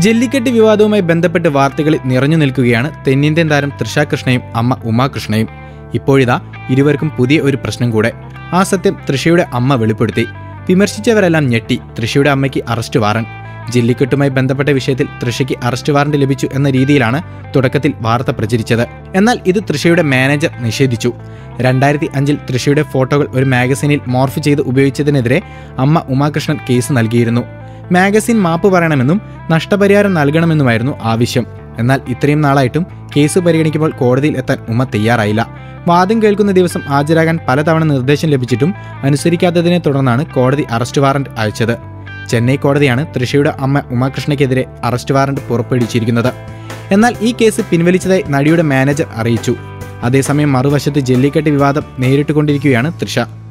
ജല്ലിക്കെട്ട് വിവാദവുമായി ബന്ധപ്പെട്ട് വാർത്തകളിൽ നിറഞ്ഞു നിൽക്കുകയാണ് തെന്നിന്ത്യൻ താരം തൃഷ കൃഷ്ണയും അമ്മ ഉമാകൃഷ്ണയും ഇപ്പോഴിതാ ഇരുവർക്കും പുതിയ ഒരു പ്രശ്നം കൂടെ ആ സത്യം തൃഷയുടെ അമ്മ വെളിപ്പെടുത്തി വിമർശിച്ചവരെല്ലാം ഞെട്ടി തൃഷയുടെ അമ്മയ്ക്ക് അറസ്റ്റ് വാറണ്ട് ജല്ലിക്കെട്ടുമായി ബന്ധപ്പെട്ട വിഷയത്തിൽ തൃഷയ്ക്ക് അറസ്റ്റ് വാറണ്ട് ലഭിച്ചു എന്ന രീതിയിലാണ് തുടക്കത്തിൽ വാർത്ത പ്രചരിച്ചത് എന്നാൽ ഇത് തൃഷയുടെ മാനേജർ നിഷേധിച്ചു രണ്ടായിരത്തി അഞ്ചിൽ തൃഷയുടെ ഫോട്ടോകൾ ഒരു മാഗസീനിൽ മോർഫ് ചെയ്ത് ഉപയോഗിച്ചതിനെതിരെ അമ്മ ഉമാകൃഷ്ണൻ കേസ് നൽകിയിരുന്നു മാഗസിൻ മാപ്പ് പറയണമെന്നും നഷ്ടപരിഹാരം നൽകണമെന്നുമായിരുന്നു ആവശ്യം എന്നാൽ ഇത്രയും നാളായിട്ടും കേസ് പരിഗണിക്കുമ്പോൾ കോടതിയിൽ എത്താൻ ഉമ്മ തയ്യാറായില്ല വാദം കേൾക്കുന്ന ദിവസം ഹാജരാകാൻ പലതവണ നിർദ്ദേശം ലഭിച്ചിട്ടും അനുസരിക്കാത്തതിനെ തുടർന്നാണ് കോടതി അറസ്റ്റ് വാറന്റ് അയച്ചത് ചെന്നൈ കോടതിയാണ് തൃഷയുടെ അമ്മ ഉമാകൃഷ്ണയ്ക്കെതിരെ അറസ്റ്റ് വാറന്റ് പുറപ്പെടുവിച്ചിരിക്കുന്നത് എന്നാൽ ഈ കേസ് പിൻവലിച്ചതായി നടിയുടെ മാനേജർ അറിയിച്ചു അതേസമയം മറുവശത്ത് ജല്ലിക്കെട്ട് വിവാദം നേരിട്ടുകൊണ്ടിരിക്കുകയാണ് തൃഷ